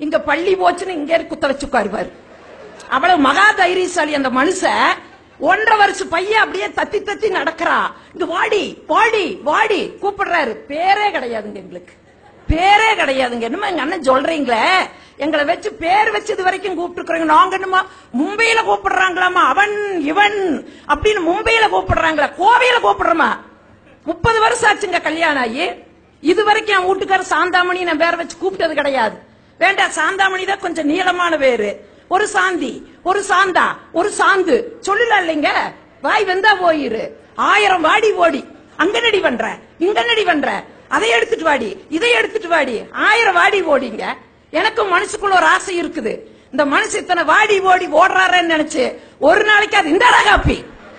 இங்க பள்ளி போச்சுன்னு இங்க குத்த வச்சு உட்காருவாரு அவ்வளவு மகா தைரியசாலி அந்த மனுஷன் ஒன்றரை வருஷம் பையன் அப்படியே தத்தி தத்தி நடக்கிறா இங்க வாடி வாடி வாடி கூப்பிடுறாரு பேரே கிடையாதுங்க எங்களுக்கு பேரே கிடையாதுங்க என்னமா எங்க அண்ணன் சொல்றீங்களே எங்களை வச்சு பேர் வச்சு இது வரைக்கும் கூப்பிட்டுருக்கோங்க நாங்க என்னமா மும்பையில கூப்பிடுறாங்களாமா அவன் இவன் அப்படின்னு மும்பையில கூப்பிடுறாங்களா கோவையில கூப்பிடுறோமா முப்பது வருஷம் ஆச்சுங்க கல்யாணம் ஆகி இது வரைக்கும் என் வீட்டுக்கார சாந்தாமணி நான் வேற வச்சு கூப்பிட்டது கிடையாது வேண்டாம் சாந்தாமணி தான் கொஞ்சம் நீளமான பேரு ஒரு சாந்தி ஒரு சாந்தா ஒரு சாந்து சொல்லல இல்லைங்க வாய் வந்தா போயிரு ஆயிரம் வாடி ஓடி அங்க நடி பண்ற இங்க நடி பண்ற அதை எடுத்துட்டு வாடி இதை எடுத்துட்டு வாடி ஆயிரம் வாடி ஓடிங்க எனக்கும் மனசுக்குள்ள ஒரு ஆசை இருக்குது இந்த மனசு இத்தனை வாடி ஓடி ஓடுறாருன்னு நினைச்சு ஒரு நாளைக்கு அது இந்த காப்பி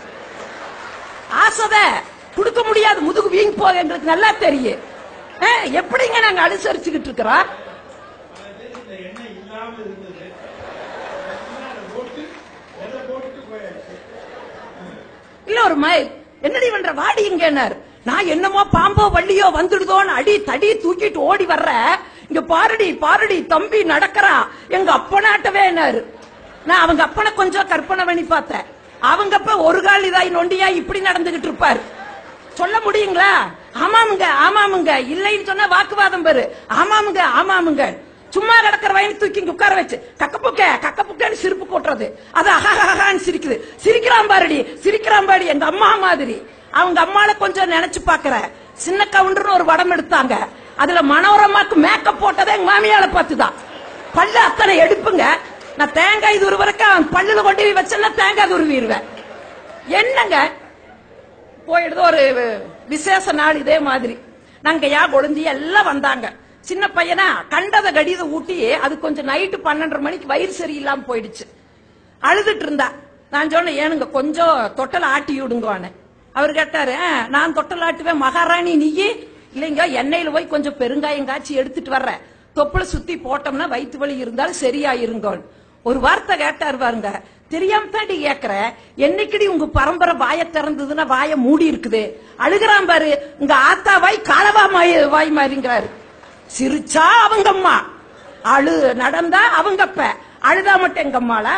ஆசைத கொடுக்க முடியாது முதுகு வீங்கி போகுது எங்களுக்கு நல்லா தெரியும் அஹ், எப்படிங்க நாங்க அனுசரிச்சுக்கிட்டு இருக்கிறோம் இந்த எண்ணெய் இல்லாம இருந்தது அதை போட்டு எதை போட்டுட்டு போயாச்சு இல்ல ஒரு ம என்னடி பண்ற வாடி இங்கன்னாரு நான் என்னமோ பாம்போ வள்ளியோ வந்துடுதோன்னு அடி தடி தூக்கிட்டு ஓடி வர்ற இங்க பாருடி பாருடி தம்பி நடக்கறான் எங்க அப்பனாட்டவே நான் அவங்க அப்பனை கொஞ்சம் கற்பனை பண்ணி பார்த்தேன் அவங்க அப்ப ஒரு கால் இதாய் நொண்டியா இப்படி நடந்துகிட்டு இருப்பாரு சொல்ல முடியுங்களா ஆமாமுங்க ஆமாமுங்க இல்லைன்னு சொன்னா வாக்குவாதம் பாரு ஆமாமுங்க ஆமாமுங்க சும்மா கிடக்கிற வயனு தூக்கி இங்க உட்கார வச்சு கக்கப்புக்க கக்கப்புக்கன்னு சிரிப்பு கொட்டுறது அது அஹான்னு சிரிக்குது சிரிக்கிறான் பாருடி சிரிக்கிறான் பாடி எங்க அம்மா மாதிரி அவங்க அம்மால கொஞ்சம் நினைச்சு பாக்குற சின்ன கவுண்டர்னு ஒரு படம் எடுத்தாங்க அதுல மனோரமாக்கு மேக்கப் போட்டதே எங்க மாமியால பார்த்துதான் பல்லு அத்தனை எடுப்புங்க நான் தேங்காய் துருவறக்க பல்லுல கொண்டு போய் வச்சேன்னா தேங்காய் துருவிடுவேன் என்னங்க போயிடுது ஒரு விசேஷ நாள் இதே மாதிரி நாங்க யா கொழுந்தி எல்லாம் வந்தாங்க சின்ன பையனா கண்டத கடித ஊட்டி அது கொஞ்சம் நைட்டு பன்னெண்டரை மணிக்கு வயிறு சரியில்லாம போயிடுச்சு அழுதுட்டு இருந்தா நான் சொன்னேன் ஏனுங்க கொஞ்சம் தொட்டல் ஆட்டி விடுங்கன்னு அவர் கேட்டாரு "ஆ, நான் தொட்டல் ஆட்டுவேன் மகாராணி நீயே இல்லைங்க எண்ணெயில போய் கொஞ்சம் பெருங்காயம் காய்ச்சி எடுத்துட்டு வர்றேன் தொப்புல சுத்தி போட்டோம்னா வயிற்று வலி இருந்தாலும் சரியாயிருங்கோன்னு ஒரு வார்த்தை கேட்டாரு பாருங்க தெரியாம தாண்டி கேக்குற என்னைக்குடி உங்க பரம்பரை வாய திறந்ததுன்னா வாய மூடி இருக்குது அழுகிறான் பாரு உங்க ஆத்தா வாய் காலவா மாய் வாய் மாதிரிங்கிறாரு சிரிச்சா அவங்க அம்மா அழு நடந்தா அவங்க அப்ப அழுதா மட்டும் எங்க அம்மாளா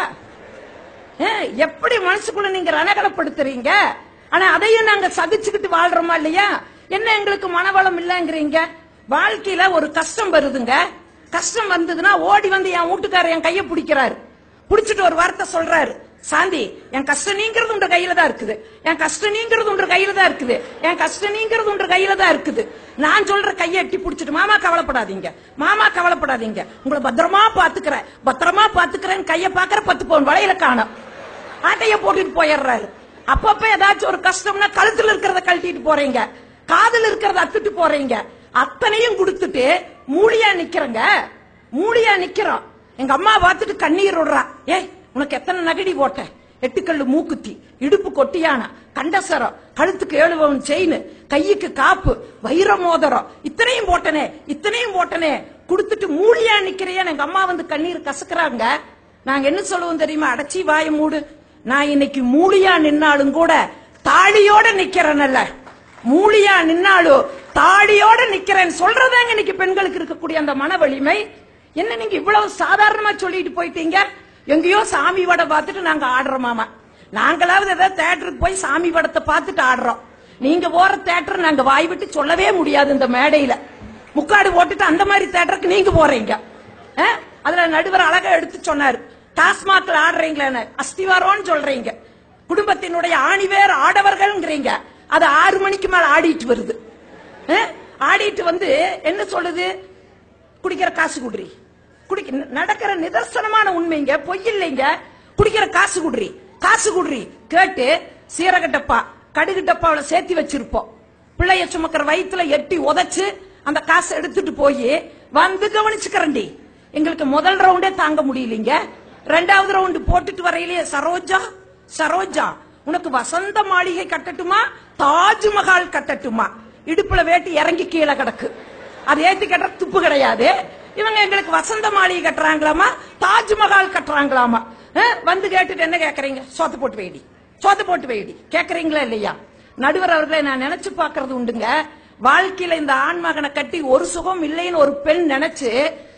ஏன், எப்படி மனசுக்குள்ள நீங்க ரணகலப்படுத்துறீங்க ஆனா அதையும் நாங்க சகிச்சுக்கிட்டு வாழ்றோமா இல்லையா என்ன எங்களுக்கு மனவளம் இல்லங்கிறீங்க வாழ்க்கையில ஒரு கஷ்டம் வருதுங்க கஷ்டம் வந்ததுன்னா ஓடி வந்து என் வீட்டுக்காரர் என் கைய பிடிக்கிறாரு பிடிச்சிட்டு ஒரு வார்த்தை சொல்றாரு சாந்தி என் கஷ்டம் நீங்கிறது உங்க கையில தான் இருக்குது என் கஷ்டம் நீங்கிறது உங்க கையில தான் இருக்குது என் கஷ்டம் நீங்கிறது உங்க கையில தான் இருக்குது நான் சொல்ற கையை எட்டி பிடிச்சிட்டு மாமா கவலைப்படாதீங்க மாமா கவலைப்படாதீங்க உங்களை பத்திரமா பாத்துக்கிறேன் பத்திரமா பாத்துக்கிறேன் கைய பாக்குற பத்து பவுன் வளையல காணும் ஆட்டைய போட்டுட்டு போயிடுறாரு அப்பப்ப ஏதாச்சும் ஒரு கஷ்டம்னா கழுத்துல இருக்கிறத கழட்டிட்டு போறீங்க காதுல இருக்கிறத அத்துட்டு போறீங்க அத்தனையும் கொடுத்துட்டு மூலியா நிக்கிறங்க மூலியா நிக்கிறோம் எங்க அம்மா பார்த்துட்டு கண்ணீர் விடுறா ஏய் உனக்கு எத்தனை நகடி போட்டேன் எட்டுக்கல்லு மூக்குத்தி இடுப்பு கொட்டியானா கண்டசரம் கழுத்துக்கு ஏழு பவுன் செயின் கையுக்கு காப்பு வைர மோதிரம் இத்தனையும் போட்டனே இத்தனையும் போட்டனே கொடுத்துட்டு மூலியா நிக்கிறையா எங்க அம்மா வந்து கண்ணீர் கசக்குறாங்க நாங்க என்ன சொல்லுவோம் தெரியுமா அடைச்சி வாய மூடு நான் இன்னைக்கு மூலியா நின்னாலும் கூட தாடியோட நிக்கிறேன்ல மூலியா நின்னாலும் தாடியோட நிக்கிறேன் சொல்றதாங்க இன்னைக்கு பெண்களுக்கு இருக்கக்கூடிய அந்த மன வலிமை என்ன நீங்க இவ்வளவு சாதாரணமா சொல்லிட்டு போயிட்டீங்க எங்கேயோ சாமி படம் பார்த்துட்டு நாங்க ஆடுறோமாமா நாங்களாவது ஏதாவது தேட்டருக்கு போய் சாமி படத்தை பார்த்துட்டு ஆடுறோம் நீங்க போற தேட்டர் நாங்க வாய் விட்டு சொல்லவே முடியாது இந்த மேடையில முக்காடு போட்டுட்டு அந்த மாதிரி தேட்டருக்கு நீங்க போறீங்க அஹ்? அதுல நடுவர் அழகா எடுத்து சொன்னாரு டாஸ்மாக்ல ஆடுறீங்களேன்னு அஸ்திவாரம்னு சொல்றீங்க குடும்பத்தினுடைய ஆணிவேர் ஆடவர்கள்ங்கிறீங்க அது ஆறு மணிக்கு மேல ஆடிட்டு வருது அஹ்? ஆடிட்டு வந்து என்ன சொல்லுது குடிக்கிற காசு குடுறி குடிக்க நடக்கிற நிதர்சனமான உண்மைங்க பொய் இல்லைங்க குடிக்கிற காசு குடுறி காசு குடுறி கேட்டு சீரக டப்பா கடுகு டப்பாவில சேர்த்தி வச்சிருப்போம் பிள்ளைய சுமக்கிற வயித்துல எட்டி உதைச்சு அந்த காசை எடுத்துட்டு போய் வந்து கவனிச்சுக்கிறண்டி எங்களுக்கு முதல் ரவுண்டே தாங்க முடியலீங்க ரெண்டாவது ரவுண்டு போட்டுட்டு வரையிலேயே சரோஜா சரோஜா உனக்கு வசந்த மாளிகை கட்டட்டுமா தாஜ்மஹால் கட்டட்டுமா இடுப்புல வேட்டி இறங்கி கீழே கிடக்கு அது ஏத்தி கட்டுற துப்பு கிடையாது இவங்க எங்களுக்கு வசந்த மாளிகை கட்டுறாங்களாமா தாஜ்மஹால் கட்டுறாங்களாமா அஹ், வந்து கேட்டுட்டு என்ன கேக்குறீங்க சோத்து போட்டு வைடி சோத்து போட்டு வைடி கேக்குறீங்களா இல்லையா நடுவர் அவர்களை நான் நினைச்சு பாக்குறது உண்டுங்க வாழ்க்கையில இந்த ஆண் மகனை கட்டி ஒரு சுகம் இல்லைன்னு ஒரு பெண் நினைச்சு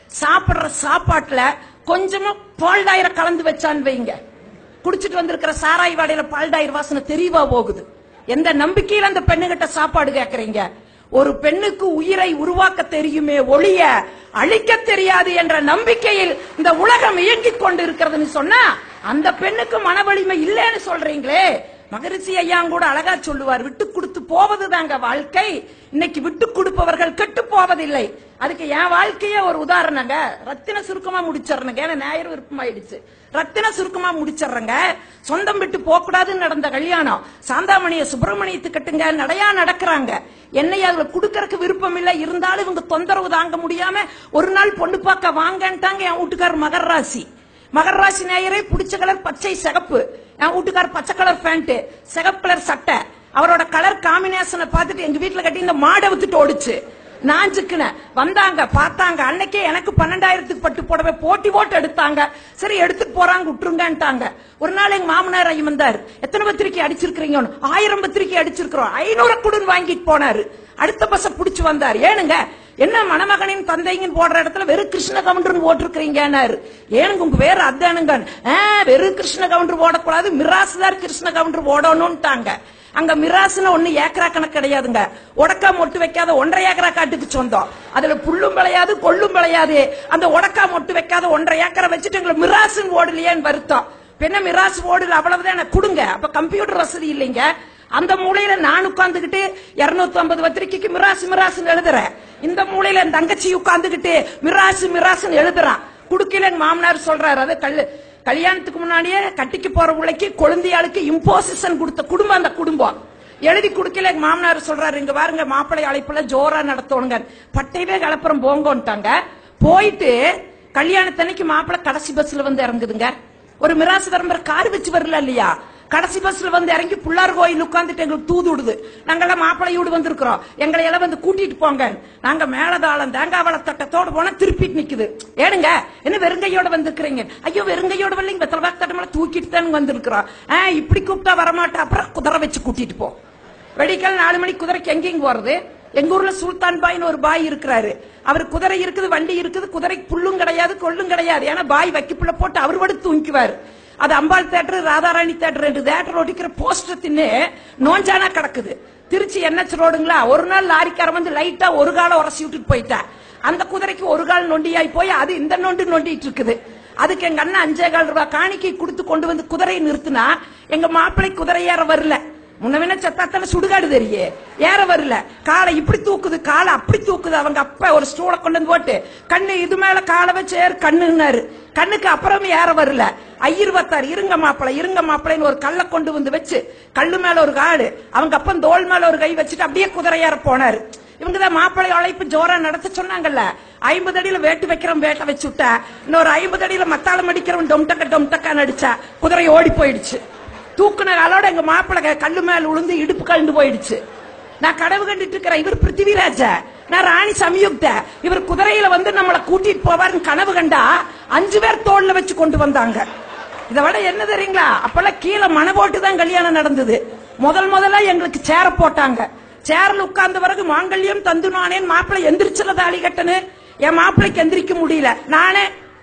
சாப்பிடுற சாப்பாட்டுல கொஞ்சமா பால்டாயிர கலந்து வச்சான்னு வைங்க குடிச்சிட்டு வந்திருக்கிற சாராய் வாடையில பால்டாயிர வாசனை தெரியவா போகுது எந்த நம்பிக்கையில அந்த பெண்ணுகிட்ட சாப்பாடு கேக்குறீங்க ஒரு பெண்ணுக்கு உயிரை உருவாக்க தெரியுமே ஒளிய அழிக்க தெரியாது என்ற நம்பிக்கையில் இந்த உலகம் இயங்கிக் கொண்டு இருக்கிறதுன்னு சொன்னா அந்த பெண்ணுக்கு மன வலிமை இல்லைன்னு சொல்றீங்களே மகரிஷி ஐயா கூட அழகா சொல்லுவார் விட்டு கொடுத்து போவதுதாங்க வாழ்க்கை இன்னைக்கு விட்டு கொடுப்பவர்கள் கெட்டு போவதில்லை அதுக்கு என் வாழ்க்கையே ஒரு உதாரணங்க ரத்தின சுருக்கமா முடிச்சிடறேங்க ஏன்னா ஞாயிறு விருப்பமாயிடுச்சு ரத்தின சுருக்கமா முடிச்சிடுறேங்க சொந்தம் விட்டு போக கூடாதுன்னு நடந்த கல்யாணம் சாந்தாமணிய சுப்பிரமணியத்து கட்டுங்க நடையா நடக்கிறாங்க என்னை அதுல குடுக்கறதுக்கு விருப்பம் இல்ல இருந்தாலும் இவங்க தொந்தரவு தாங்க முடியாம ஒரு நாள் பொண்ணு பார்க்க வாங்கன்ட்டாங்க என் வீட்டுக்காரர் மகர் ராசி மகர ராசி நேயரே பிடிச்ச கலர் பச்சை சிகப்பு என் வீட்டுக்காரர் பச்சை கலர் பேண்ட் சிகப்பு கலர் சட்டை அவரோட கலர் காம்பினேஷனை பார்த்துட்டு எங்க வீட்டுல கட்டி இந்த மாடை வித்துட்டு ஓடுச்சு நான் சிக்கினேன் வந்தாங்க பார்த்தாங்க அன்னைக்கே எனக்கு பன்னெண்டாயிரத்துக்கு பட்டு புடவை போட்டி போட்டு எடுத்தாங்க சரி எடுத்துட்டு போறாங்க விட்டுருங்கன்ட்டாங்க ஒரு நாள் எங்க மாமனார் ஐயம் வந்தார் எத்தனை பத்திரிக்கை அடிச்சிருக்கிறீங்க ஆயிரம் பத்திரிக்கை அடிச்சிருக்கிறோம் ஐநூறு குடுன்னு வாங்கிட்டு போனாரு அடுத்த பஸ்ஸ புடிச்சு வந்தார் ஏனுங்க என்ன மணமகனின் தந்தைங்கன்னு போடுற இடத்துல வெறும் கிருஷ்ண கவுண்டர்னு போட்டிருக்கிறீங்கன்னாரு ஏனுங்க உங்க வேற அதானுங்க ஆ, வெறும் கிருஷ்ண கவுண்டர் போடக்கூடாது மிராசுதார் கிருஷ்ண கவுண்டர் போடணும்ட்டாங்க அங்க மிராசுன்னு ஒண்ணு ஏக்கரா கணக்கு கிடையாதுங்க உடக்கா மொட்டு வைக்காத ஒன்றரை ஏக்கரா காட்டுக்கு சொந்தம் அதுல புல்லும் விளையாது கொள்ளும் விளையாது அந்த உடக்கா மொட்டு வைக்காத ஒன்றரை ஏக்கரை வச்சுட்டு எங்களை மிராசுன்னு ஓடலையேன்னு வருத்தம் பின்ன மிராசு ஓடல அவ்வளவுதான் எனக்கு கொடுங்க அப்ப கம்ப்யூட்டர் வசதி இல்லைங்க அந்த மூலையில நான் உட்கார்ந்துகிட்டு 250 ஐம்பது பத்திரிக்கைக்கு மிராசு மிராசுன்னு எழுதுறேன் இந்த மூலையில என் தங்கச்சி உட்கார்ந்துகிட்டு மிராசு மிராசுன்னு எழுதுறான் குடுக்கல எங்க மாமனார் சொல்றாரு அது கல்லு கல்யாணத்துக்கு முன்னாடியே கட்டிக்கு போற பிள்ளைக்கு கொழுந்தியாளுக்கு இம்போசிஷன் கொடுத்த குடும்பம் அந்த குடும்பம் எழுதி கொடுக்கல எங்க மாமனார் சொல்றாரு இங்க பாருங்க மாப்பிள்ளை அழைப்புல ஜோரா நடத்தணுங்க பட்டையவே கலப்புறம் போங்கன்ட்டாங்க போயிட்டு கல்யாணத்தன்னைக்கு மாப்பிள்ளை கடைசி பஸ்ல வந்து இறங்குதுங்க ஒரு மிராசு தரம்பர் கார் வச்சு வரல இல்லையா கடைசி பஸ்ல வந்து இறங்கி புள்ளார் கோயில் உட்கார்ந்துட்டு எங்களுக்கு தூது விடுது நாங்கெல்லாம் மாப்பிள்ளையோடு வந்திருக்கிறோம் எங்களை எல்லாம் வந்து கூட்டிட்டு போங்க நாங்க மேலதாளம் தேங்காய் வளத்தட்டத்தோட போனா திருப்பிட்டு நிக்குது ஏனுங்க என்ன வெறுங்கையோட வந்திருக்கிறீங்க ஐயோ வெறுங்கையோட வரலைங்க வெத்தலை பாக்கு தட்டமெல்லாம் தூக்கிட்டு தான் வந்திருக்கிறோம் ஆ, இப்படி கூப்பிட்டா வரமாட்டா அப்புறம் குதிரை வச்சு கூட்டிட்டு போ வெடிக்கால் நாலு மணிக்கு குதிரைக்கு எங்கேயும் போறது எங்க ஊர்ல சுல்தான் பாய்னு ஒரு பாய் இருக்கிறாரு அவர் குதிரை இருக்குது வண்டி இருக்குது குதிரைக்கு புல்லும் கிடையாது கொள்ளும் கிடையாது ஏன்னா பாய் வைக்கப்புள்ள போட்டு அவர் படுத்து தூங்கிக்குவார் அது அம்பாள் தேட்டர் ராதாராணி தேட்டர் ரெண்டு தேட்டர் ஒட்டிக்கிற போஸ்டர் தின்னு நோஞ்சானா கிடக்குது திருச்சி என்எச் ரோடுங்களா ஒரு நாள் லாரிக்காரன் வந்து லைட்டா ஒரு காலம் உரசி விட்டுட்டு போயிட்டா அந்த குதிரைக்கு ஒரு கால் நொண்டியாய் போய் அது இந்த நொண்டு நொண்டிட்டு இருக்குது அதுக்கு எங்க அண்ணன் அஞ்சே கால் ரூபாய் காணிக்கை கொடுத்து கொண்டு வந்து குதிரையை நிறுத்தினா எங்க மாப்பிள்ளை குதிரை ஏற வரல முன்னவின சத்தாத்தால சுடுகாடு தெரியே ஏற வரல காலை இப்படி தூக்குது காலை அப்படி தூக்குது அவங்க அப்ப ஒரு ஸ்டூலை கொண்டு வந்து போட்டு கண்ணு இது மேல காலை வச்சு ஏறு கண்ணுன்னாரு கண்ணுக்கு அப்புறமே ஏற வரல ஐயர் பார்த்தாரு இருங்க மாப்பிளை இருங்க மாப்பிளைன்னு ஒரு கல்லை கொண்டு வந்து வச்சு கல்லு மேல ஒரு காடு அவங்க அப்பன் தோல் மேல ஒரு கை வச்சுட்டு அப்படியே குதிரை ஏற போனாரு இவங்க தான் மாப்பிள்ளை அழைப்பு ஜோரா நடத்த சொன்னாங்கல்ல ஐம்பது அடியில வேட்டு வைக்கிறவன் வேட்டை வச்சு விட்டா இன்னொரு ஐம்பது அடியில மத்தாளம் அடிக்கிறவன் டொம்டக்க டொம்டக்கான்னு அடிச்சா குதிரை ஓடி போயிடுச்சு தூக்குன காலோட எங்க மாப்பிள்ளை கல்லு மேல விழுந்து இடுப்பு கழுந்து போயிடுச்சு நான் கனவு கண்டுட்டு இருக்கிறேன் இவர் பிருத்திவிராஜ நான் ராணி சமயுக்த இவர் குதிரையில வந்து நம்மளை கூட்டிட்டு போவாருன்னு கனவு கண்டா அஞ்சு பேர் தோல்ல வச்சு கொண்டு வந்தாங்க இதை விட என்ன தெரியுங்களா அப்பெல்லாம் கீழே மன போட்டு தான் கல்யாணம் நடந்தது முதல் முதல்ல எங்களுக்கு சேர போட்டாங்க சேர்ல உட்கார்ந்த பிறகு மாங்கல்யம் தந்து நானேன் மாப்பிள்ளை எந்திரிச்சல தாலி கட்டனு என் மாப்பிள்ளைக்கு எந்திரிக்க முடியல நானே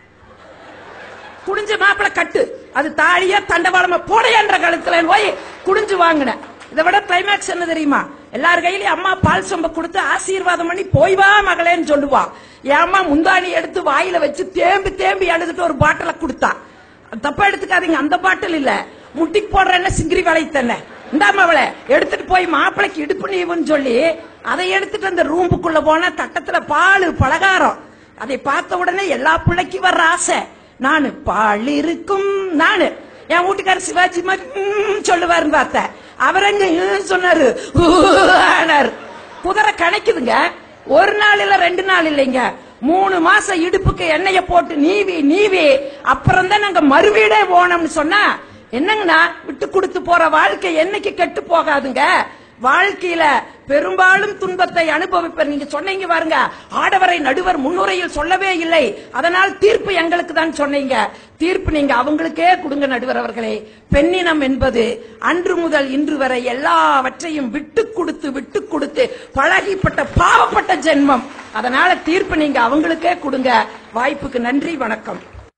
குடிஞ்ச மாப்பிளை கட்டு அது தாலியா தண்டவாளமா போடையன்ற கழுத்துல போய் குடிஞ்சு வாங்கினேன் இதை விட கிளைமேக்ஸ் என்ன தெரியுமா எல்லார் கையிலயும் அம்மா பால் சொம்ப கொடுத்து ஆசீர்வாதம் பண்ணி போய் வா மகளேன்னு சொல்லுவா என் அம்மா முந்தாணி எடுத்து வாயில வச்சு தேம்பி தேம்பி அழுதுட்டு ஒரு பாட்டில கொடுத்தா தப்பா எடுத்துக்காதீங்க அந்த பாட்டில் இல்ல முட்டிக்கு போடுறேன்ன சிங்கிரி வளைத்தன இந்தாம அவளை எடுத்துட்டு போய் மாப்பிளைக்கு இடுப்பு நீவுன்னு சொல்லி அதை எடுத்துட்டு அந்த ரூமுக்குள்ள போனா தட்டத்துல பால் பலகாரம் அதை பார்த்த உடனே எல்லா பிள்ளைக்கும் வர்ற ஆசை நானு பால் இருக்கும் நானு என் வீட்டுக்காரர் சிவாஜி மாதிரி ம் சொல்லுவாருன்னு பார்த்தேன் அவர் அங்க ம் சொன்னாரு ஊனாரு. குதிரை கணக்குதுங்க ஒரு நாள் இல்ல ரெண்டு நாள் இல்லைங்க மூணு மாசம் இடுப்புக்கு எண்ணெய போட்டு நீவி நீவி அப்புறம் தான் நாங்க மறுவீடே போனோம்னு சொன்னா என்னங்கண்ணா விட்டு கொடுத்து போற வாழ்க்கை என்னைக்கு கெட்டு போகாதுங்க வாழ்க்கையில பெரும்பாலும் துன்பத்தை அனுபவிப்பர் நீங்க சொன்னீங்க பாருங்க ஆடவரை நடுவர் முன்னுரையில் சொல்லவே இல்லை அதனால் தீர்ப்பு எங்களுக்கு தான் சொன்னீங்க தீர்ப்பு நீங்க அவங்களுக்கே கொடுங்க நடுவர் அவர்களே பெண்ணினம் என்பது அன்று முதல் இன்று வரை எல்லாவற்றையும் விட்டு கொடுத்து விட்டு கொடுத்து பழகிப்பட்ட பாவப்பட்ட ஜென்மம் அதனால தீர்ப்பு நீங்க அவங்களுக்கே கொடுங்க வாய்ப்புக்கு நன்றி வணக்கம்